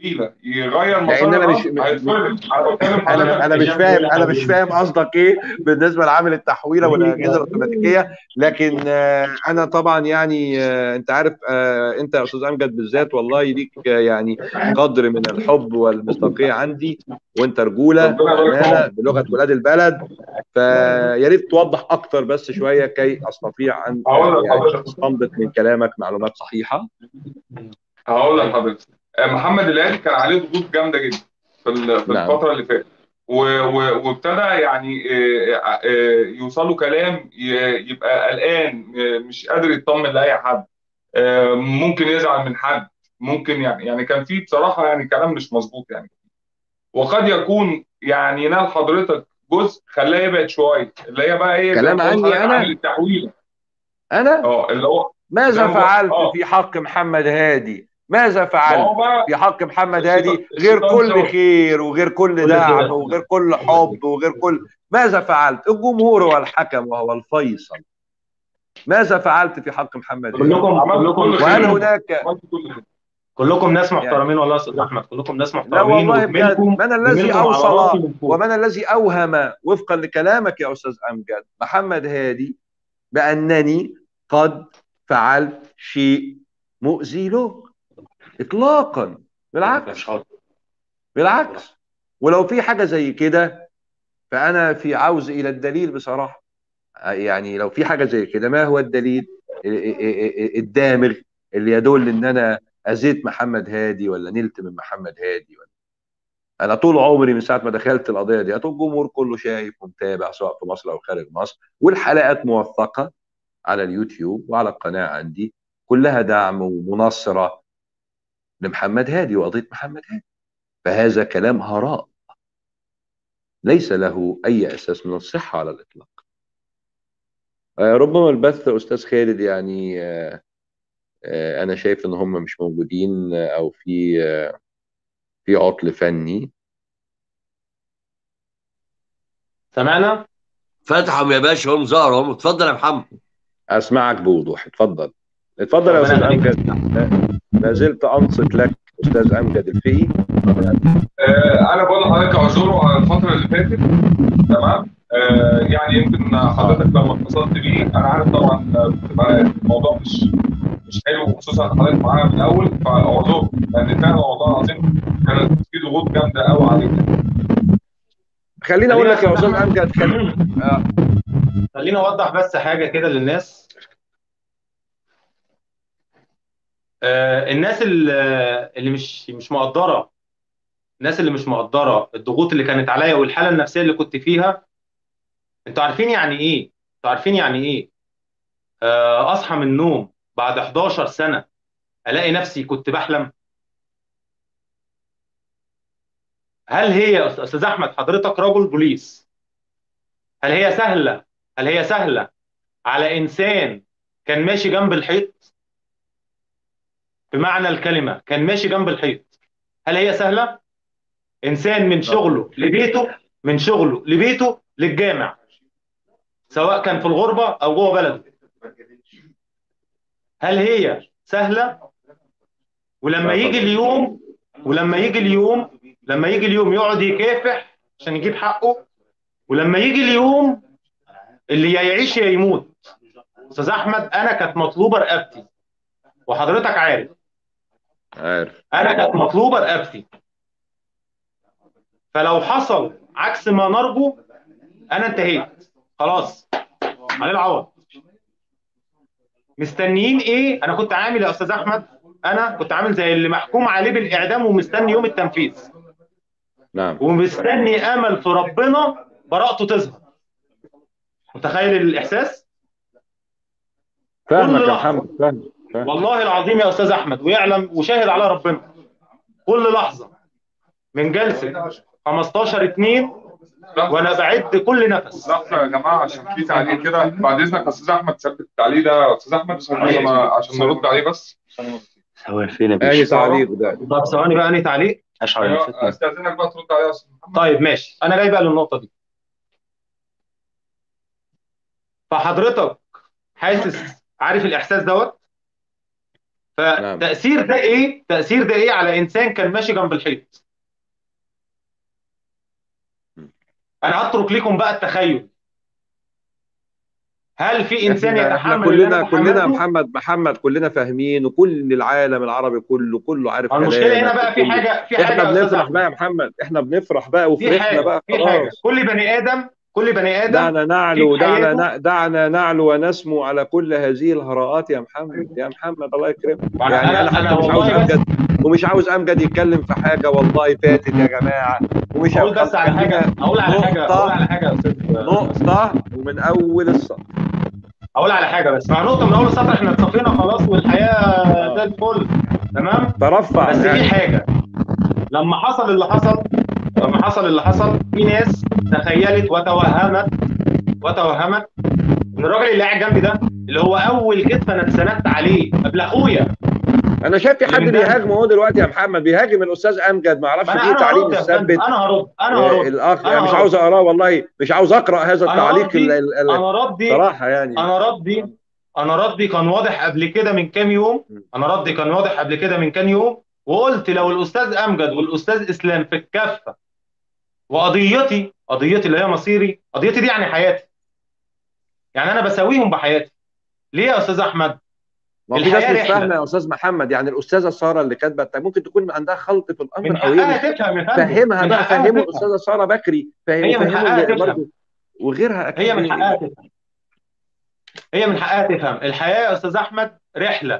التحويله يغير لان مسار انا مش الارض هيتفرض انا بتكلم انا حضرتك انا مش إجابة فاهم ولا انا مش تحويل فاهم قصدك ايه بالنسبه لعامل التحويله والاجهزه الاوتوماتيكيه لكن آه، انا طبعا يعني آه، انت عارف آه، انت يا استاذ امجد بالذات والله ليك آه، يعني قدر من الحب والمصداقيه عندي وانت رجوله ربنا يبارك في بامانه عمرك بلغه ولاد البلد فيا ريت توضح اكتر بس شويه كي استطيع ان هقول يعني لحضرتك استنبط من كلامك معلومات صحيحه هقول لحضرتك آه، محمد الهادي كان عليه ضغوط جامده جدا في ال- في نعم الفتره اللي فاتت و- و- وابتدى يعني آه، آه، يوصله كلام ي- يبقى قلقان آه، مش قادر يطمن لاي حد آه، ممكن يزعل من حد ممكن يعني يعني كان في بصراحه يعني كلام مش مظبوط يعني وقد يكون يعني ينال حضرتك جزء خلاه يبعد شويه اللي هي بقى ايه زي كلام ما بقول عني لحضرتك انا عامل التحويل انا اه اللي هو زي ماذا ما بقول فعلت اه في حق محمد هادي ماذا ما فعلت هو بقى في حق محمد الشيطان هادي غير الشيطان كل شاور خير وغير كل كل دعم خير وغير كل حب وغير كل ماذا فعلت الجمهور هو الحكم وهو الفيصل ماذا فعلت في حق محمد هادي كلكم عملت كلكم كل وهل خير هناك عملت كل خير كلكم ناس يعني محترمين والله يا استاذ احمد كلكم ناس لا محترمين والله بجد ومنكم من الذي ومنكم على راسي اوصل من فوق ومن الذي اوهم وفقا لكلامك يا استاذ امجد محمد هادي بانني قد فعلت شيء مؤذي له اطلاقا بالعكس مش حاضر بالعكس ولو في حاجه زي كده فانا في عوز الى الدليل بصراحه يعني لو في حاجه زي كده ما هو الدليل الدامغ اللي يدل ان انا اذيت محمد هادي ولا نلت من محمد هادي ولا انا طول عمري من ساعه ما دخلت القضيه دي الجمهور كله شايف ومتابع سواء في مصر او خارج مصر والحلقات موثقه على اليوتيوب وعلى القناه عندي كلها دعم ومناصره لمحمد هادي وقضيه محمد هادي فهذا كلام هراء ليس له اي اساس من الصحه على الاطلاق آه، ربما البث استاذ خالد يعني آه، آه، انا شايف ان هم مش موجودين آه، او في آه، في عطل فني سمعنا فتحهم يا باشا هم ظهروا هم اتفضل يا محمد اسمعك بوضوح اتفضل اتفضل يا ربنا استاذ يخليك امجد ما زلت انصت لك استاذ امجد الفقي آه، انا بقول لحضرتك اعذره على الفتره اللي فاتت تمام آه، يعني يمكن حضرتك لما اتصلت بيه انا عارف طبعا آه، بتبقى الموضوع مش مش حلو خصوصا ان حضرتك معايا من الاول فاعذره لان فعلا والله العظيم كانت في ضغوط جامده قوي عليك خليني اقول خلينا لك يا استاذ امجد خلي آه، خليني اوضح بس حاجه كده للناس آه، الناس اللي اللي مش مش مقدره الناس اللي مش مقدره الضغوط اللي كانت عليا والحاله النفسيه اللي كنت فيها انتوا عارفين يعني ايه انتوا عارفين يعني ايه آه، اصحى من النوم بعد 11 سنه الاقي نفسي كنت بحلم هل هي يا استاذ احمد حضرتك رجل بوليس هل هي سهله هل هي سهله على انسان كان ماشي جنب الحيط بمعنى الكلمه كان ماشي جنب الحيط هل هي سهله انسان من شغله لبيته من شغله لبيته للجامع سواء كان في الغربه او جوه بلده هل هي سهله ولما لا يجي طبعا اليوم ولما يجي اليوم لما يجي اليوم يقعد يكافح عشان يجيب حقه ولما يجي اليوم اللي يا يعيش يا يموت استاذ احمد انا كانت مطلوبه رقبتي وحضرتك عارف عارف انا كانت مطلوبه رقبتي فلو حصل عكس ما نرجو انا انتهيت خلاص عليه العوض مستنيين ايه انا كنت عامل يا استاذ احمد انا كنت عامل زي اللي محكوم عليه بالاعدام ومستني يوم التنفيذ نعم ومستني امل في ربنا براءته تظهر متخيل الاحساس فاهمك كل يا لحظه محمد فاهم فاهم والله العظيم يا استاذ احمد ويعلم وشاهد على ربنا كل لحظه من جلسه 15 2 وانا لحظه بعد كل نفس لحظه يا جماعه عشان في تعليق كده بعد اذنك يا استاذ احمد ثبت التعليق ده يا استاذ احمد عشان عشان نرد عليه بس ثواني فين يا اي باشا تعليق ده طب ثواني بقى انهي تعليق اشعر ايوه نفسك استاذنك بقى ترد عليه يا استاذ محمد طيب ماشي انا جاي بقى للنقطه دي فحضرتك حاسس عارف الاحساس دوت نعم. فتأثير ده ايه تأثير ده ايه على انسان كان ماشي جنب الحيط انا هترك لكم بقى التخيل هل في انسان احنا احنا يتحمل اللي انا كلنا كلنا تحملته محمد محمد كلنا فاهمين وكل العالم العربي كله كله عارف المشكله هنا كلامك بقى في وكله حاجه في احنا حاجه يا استاذ بنفرح احمد بقى يا محمد احنا بنفرح بقى في وفرحنا حاجه بقى في حاجه خلاص كل بني ادم كل بني ادم دعنا في نعلو في دعنا حياته نع- دعنا نعلو ونسمو على كل هذه الهراءات يا محمد يا محمد الله يكرمك انا يعني انا انا انا حتى مش عاوز والله بس امجد ومش عاوز امجد يتكلم في حاجه والله فاتت يا جماعه ومش اقول بس على حاجه خلينا اقول على حاجه اقول نقطه على حاجه يا استاذ نقطه ومن اول السطر اقول على حاجه بس مع نقطه من اول السطر احنا اتصفينا خلاص والحياه زي اه الفل تمام ترفع بس في يعني حاجه لما حصل اللي حصل لما حصل اللي حصل في ناس تخيلت وتوهمت وتوهمت ان الراجل اللي قاعد جنبي ده اللي هو اول كتف انا اتسندت عليه قبل اخويا انا شايف في اللي حد من دمي بيهاجمه هو دلوقتي يا محمد بيهاجم الاستاذ امجد ما اعرفش ما انا ليه انا تعليق هرد يا فندم مثبت انا هرد انا آه، هرد الاخ يعني انا مش هرد عاوز اقراه والله مش عاوز اقرا هذا انا التعليق ال- ردي ال- ال- انا ردي صراحه يعني انا ردي انا ردي كان واضح قبل كده من كام يوم انا ردي كان واضح قبل كده من كام يوم وقلت لو الاستاذ امجد والاستاذ اسلام في الكفه وقضيتي قضيتي اللي هي مصيري قضيتي دي يعني حياتي يعني انا بساويهم بحياتي ليه يا استاذ احمد ما في ناس الحياه مش رحله فاهمه يا استاذ محمد يعني الاستاذه ساره اللي كاتبه ممكن تكون عندها خلط في من الامر او هي حقها مش تفهم يا فندم فهمها من بقى حقها فهموا تفهم الاستاذه ساره بكري فهم هي من وفهموا حقها اللي تفهم برضه وغيرها اكيد هي من بي- حقها تفهم هي من حقها تفهم الحياه يا استاذ احمد رحله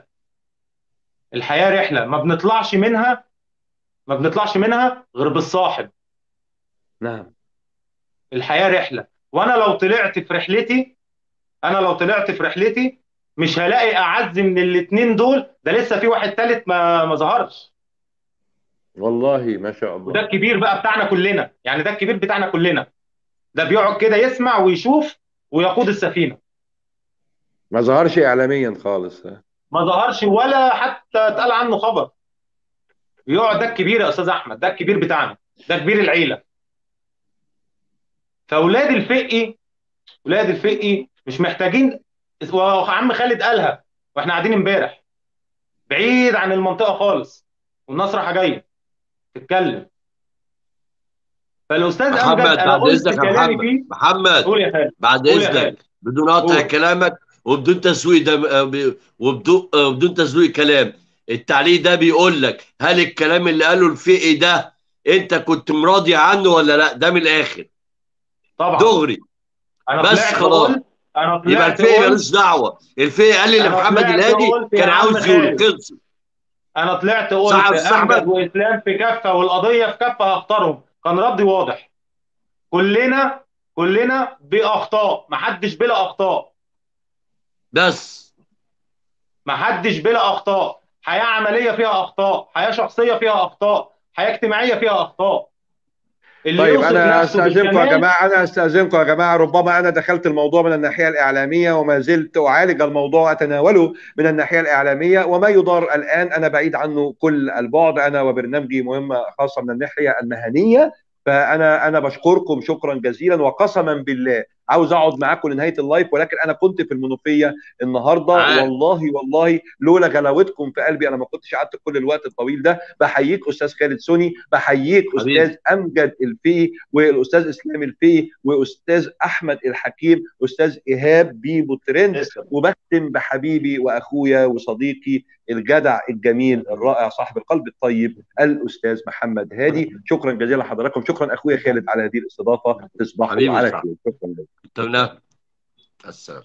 الحياه رحله ما بنطلعش منها ما بنطلعش منها غير بالصاحب نعم الحياة رحلة وأنا لو طلعت في رحلتي أنا لو طلعت في رحلتي مش هلاقي أعز من الاتنين دول ده لسه في واحد تالت ما ما ظهرش والله ما شاء وده الله الكبير بقى بتاعنا كلنا يعني ده الكبير بتاعنا كلنا ده بيقعد كده يسمع ويشوف ويقود السفينة ما ظهرش اعلاميا خالص ها. ما ظهرش ولا حتى اتقال عنه خبر بيقعد ده الكبير يا أستاذ أحمد ده الكبير بتاعنا ده كبير العيلة فأولاد الفقي ولاد الفقي مش محتاجين وعم خالد قالها واحنا قاعدين امبارح بعيد عن المنطقه خالص والناس رايحه جايه تتكلم فالاستاذ امجد محمد انا بعد قلت اذنك يا كلامي محمد فيه محمد قول يا خالد بعد قول يا اذنك خالد بدون قطع قول كلامك وبدون تسويق ده وبدون وبدون تسويق كلام التعليق ده بيقول لك هل الكلام اللي قاله الفقي ده انت كنت مراضي عنه ولا لا ده من الاخر طبعا دغري انا بس طلعت خلاص. قلت انا يبقى طلعت الفقي قلت ملوش دعوه الفقي قال لي أنا لمحمد طلعت الهادي قلت يا كان عم عاوز يقول خالد. خلص انا طلعت صح قلت يا أستاذ امجد أحمد؟ واسلام في كفه والقضيه في كفه هختارهم كان ردي واضح كلنا كلنا باخطاء محدش بلا اخطاء بس محدش بلا اخطاء حياه عمليه فيها اخطاء حياه شخصيه فيها اخطاء حياه اجتماعيه فيها اخطاء اللي طيب يوصف انا نفسه استاذنكم يا بالجمال جماعه انا استاذنكم يا جماعه ربما انا دخلت الموضوع من الناحيه الاعلاميه وما زلت اعالج الموضوع اتناوله من الناحيه الاعلاميه وما يدار الان انا بعيد عنه كل البعد انا وبرنامجي مهمه خاصه من الناحيه المهنيه فانا انا بشكركم شكرا جزيلا وقسما بالله عاوز اقعد معاكم لنهايه اللايف ولكن انا كنت في المنوفيه النهارده عارف. والله والله لولا غلاوتكم في قلبي انا ما كنتش قعدت كل الوقت الطويل ده بحييك استاذ خالد سوني بحييك حبيبي. استاذ امجد الفقي والاستاذ اسلام الفقي واستاذ احمد الحكيم استاذ ايهاب بيبو ترند وبختم بحبيبي واخويا وصديقي الجدع الجميل الرائع صاحب القلب الطيب الاستاذ محمد هادي شكرا جزيلا لحضراتكم شكرا اخويا خالد على هذه الاستضافه تصبحوا حبيبي على صح. خير شكرا جزيلا تمام السلام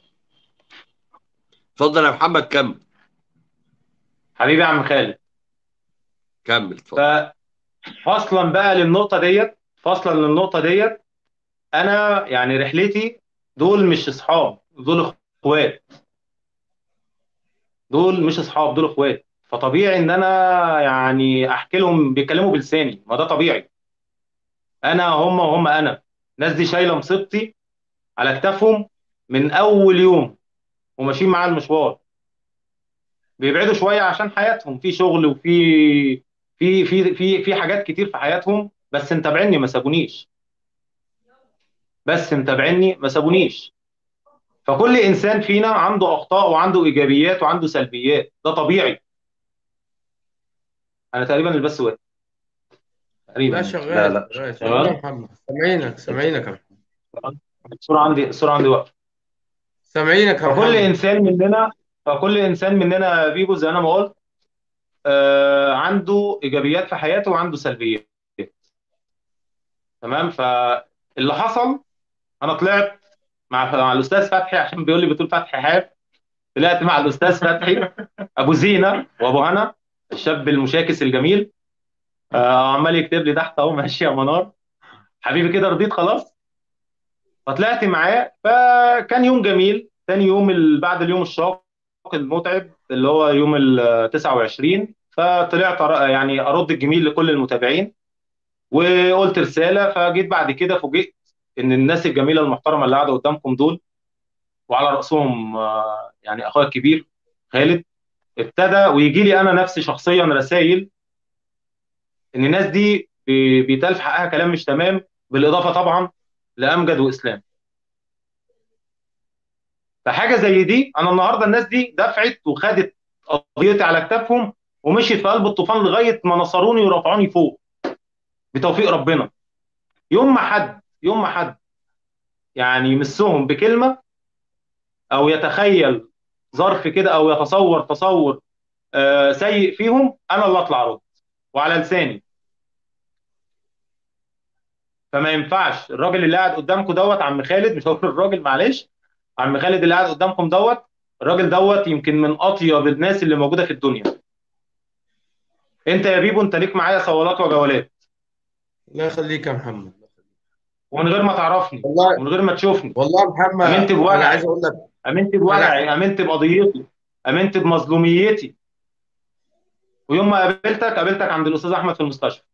اتفضل يا محمد كمل حبيبي يا عم خالد كمل اتفضل ففصلا بقى للنقطه ديت فصلا للنقطه ديت انا يعني رحلتي دول مش اصحاب دول اخوات دول مش اصحاب دول اخوات فطبيعي ان انا يعني احكي لهم بيتكلموا بلساني ما ده طبيعي انا هم وهم انا الناس دي شايله مصيبتي على كتافهم من اول يوم وماشيين معايا المشوار بيبعدوا شويه عشان حياتهم في شغل وفي في في في في حاجات كتير في حياتهم بس متابعيني ما سابونيش بس متابعيني ما سابونيش فكل انسان فينا عنده اخطاء وعنده ايجابيات وعنده سلبيات ده طبيعي انا تقريبا اللي بس واقف تقريبا لا لا شغال لا شغال شغال؟ شغال يا محمد سامعينك سامعينك يا محمد الصوره عندي الصوره عندي واقفه سامعينك يا فكل محمد انسان مننا فكل انسان مننا يا بيبو زي انا ما قلت آه عنده ايجابيات في حياته وعنده سلبيات تمام فاللي حصل انا طلعت مع مع الاستاذ فتحي عشان بيقول لي بتقول فتحي حاب طلعت مع الاستاذ فتحي ابو زينه وابو هنا الشاب المشاكس الجميل آه عمال يكتب لي تحت اهو ماشي يا منار حبيبي كده رضيت خلاص فطلعت معاه فكان يوم جميل تاني يوم ال- بعد اليوم الشاق المتعب اللي هو يوم ال 29 فطلعت أر- يعني ارد الجميل لكل المتابعين وقلت رساله فجيت بعد كده فوجئت ان الناس الجميله المحترمه اللي قاعده قدامكم دول وعلى راسهم آه، يعني اخويا الكبير خالد ابتدى ويجي لي انا نفسي شخصيا رسائل ان الناس دي بي- بيتقال في حقها كلام مش تمام بالاضافه طبعا لامجد واسلام فحاجه زي دي انا النهارده الناس دي دفعت وخدت قضيتي على كتافهم ومشيت في قلب الطوفان لغايه ما نصروني ورفعوني فوق بتوفيق ربنا يوم ما حد يوم ما حد يعني يمسهم بكلمه او يتخيل ظرف كده او يتصور تصور آه، سيء فيهم انا اللي اطلع ارد وعلى لساني فما ينفعش الراجل اللي قاعد قدامكم دوت عم خالد مش هقول الراجل معلش عم خالد اللي قاعد قدامكم دوت الراجل دوت يمكن من اطيب الناس اللي موجوده في الدنيا انت يا بيبو انت ليك معايا صولات وجولات الله يخليك يا محمد ومن غير ما تعرفني والله ومن غير ما تشوفني والله يا محمد امنت انا بوجعي عايز اقول لك امنت بوجعي امنت بقضيتي امنت بمظلوميتي ويوم ما قابلتك قابلتك عند الاستاذ احمد في المستشفى